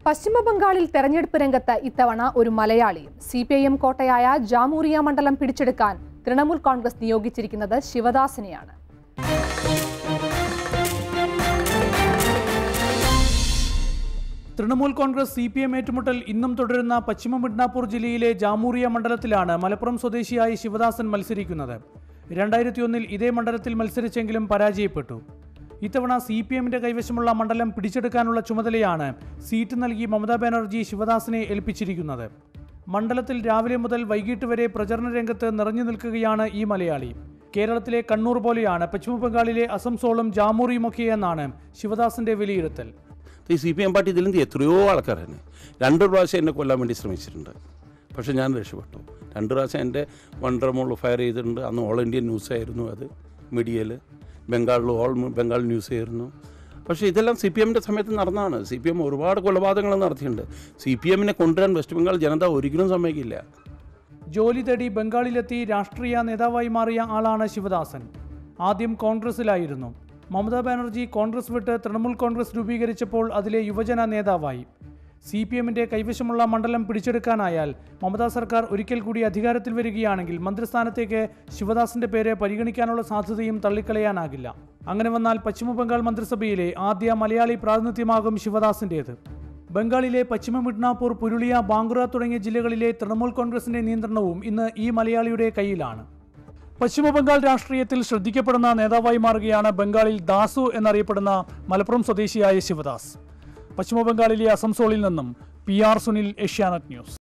പശ്ചിമബംഗാളിൽ തെരഞ്ഞെടുപ്പ് രംഗത്ത് ഇത്തവണ ഒരു മലയാളിയും സി പി ഐ എം കോട്ടയായ ജാമൂറിയ മണ്ഡലം പിടിച്ചെടുക്കാൻ തൃണമൂൽ കോൺഗ്രസ് നിയോഗിച്ചിരിക്കുന്നത് ശിവദാസിനെയാണ് Trinamool Congress C P M ഏറ്റുമുട്ടൽ ഇന്നും തുടരുന്ന പശ്ചിമ മിഡ്നാപൂർ ജില്ലയിലെ ജാമൂറിയ മണ്ഡലത്തിലാണ് മലപ്പുറം സ്വദേശിയായ ശിവദാസൻ മത്സരിക്കുന്നത് രണ്ടായിരത്തി ഒന്നിൽ ഇതേ മണ്ഡലത്തിൽ മത്സരിച്ചെങ്കിലും പരാജയപ്പെട്ടു ഇത്തവണ സി പി എമ്മിന്റെ കൈവശമുള്ള മണ്ഡലം പിടിച്ചെടുക്കാനുള്ള ചുമതലയാണ് സീറ്റ് നൽകി മമതാ ബാനർജി ശിവദാസിനെ ഏൽപ്പിച്ചിരിക്കുന്നത് മണ്ഡലത്തിൽ രാവിലെ മുതൽ വൈകിട്ട് വരെ പ്രചരണ രംഗത്ത് നിറഞ്ഞു നിൽക്കുകയാണ് ഈ മലയാളി കേരളത്തിലെ കണ്ണൂർ പോലെയാണ് പശ്ചിമബംഗാളിലെ അസംസോളും ജാമൂറിയുമൊക്കെ എന്നാണ് ശിവദാസിന്റെ വിലയിരുത്തൽ ഈ സി പി എം പാർട്ടി ഇതിലെന്ത് എത്രയോ ആൾക്കാരാണ് രണ്ട് പ്രാവശ്യം എന്നെ കൊല്ലാൻ വേണ്ടി ശ്രമിച്ചിട്ടുണ്ട് പക്ഷേ ഞാൻ രക്ഷപ്പെട്ടു രണ്ട് പ്രാവശ്യം എൻ്റെ വണ്ടർമോൾ ഫയർ ചെയ്തിട്ടുണ്ട് അന്ന് ഓൾ ഇന്ത്യൻ ന്യൂസ് ആയിരുന്നു അത് മീഡിയയിൽ ബംഗാളിൽ ഓൾ ബംഗാൾ ന്യൂസ് ആയിരുന്നു പക്ഷേ ഇതെല്ലാം സി പി എമ്മിൻ്റെ സമയത്ത് നടന്നതാണ് സി പി എം ഒരുപാട് കൊലപാതകങ്ങൾ നടത്തിയിട്ടുണ്ട് സി പി എമ്മിനെ കൊണ്ടുവരാൻ വെസ്റ്റ് ബംഗാൾ ജനത ഒരിക്കലും സമ്മതിക്കില്ല ജോലി തേടി ബംഗാളിലെത്തി രാഷ്ട്രീയ നേതാവായി മാറിയ ആളാണ് ശിവദാസൻ ആദ്യം കോൺഗ്രസിലായിരുന്നു മമതാ ബാനർജി കോൺഗ്രസ് വിട്ട് തൃണമൂൽ കോൺഗ്രസ് രൂപീകരിച്ചപ്പോൾ അതിലെ യുവജന നേതാവായി സി പി എമ്മിന്റെ കൈവശമുള്ള മണ്ഡലം പിടിച്ചെടുക്കാനായാൽ മമതാ സർക്കാർ ഒരിക്കൽ കൂടി അധികാരത്തിൽ വരികയാണെങ്കിൽ മന്ത്രിസ്ഥാനത്തേക്ക് ശിവദാസിന്റെ പേര് പരിഗണിക്കാനുള്ള സാധ്യതയും തള്ളിക്കളയാനാകില്ല അങ്ങനെ വന്നാൽ പശ്ചിമബംഗാൾ മന്ത്രിസഭയിലെ ആദ്യ മലയാളി പ്രാതിനിധ്യമാകും ശിവദാസിന്റേത് ബംഗാളിലെ പശ്ചിമ മിഡ്നാപൂർ പുരുളിയ ബാങ്കുറ തുടങ്ങിയ ജില്ലകളിലെ തൃണമൂൽ കോൺഗ്രസിന്റെ നിയന്ത്രണവും ഇന്ന് ഈ മലയാളിയുടെ കയ്യിലാണ് പശ്ചിമ ബംഗാൾ രാഷ്ട്രീയത്തിൽ ശ്രദ്ധിക്കപ്പെടുന്ന നേതാവായി മാറുകയാണ് ബംഗാളിൽ ദാസു എന്നറിയപ്പെടുന്ന മലപ്പുറം സ്വദേശിയായ ശിവദാസ് പശ്ചിമ ബംഗാളിലെ അസംസോളിൽ നിന്നും P R Sunil Asianet news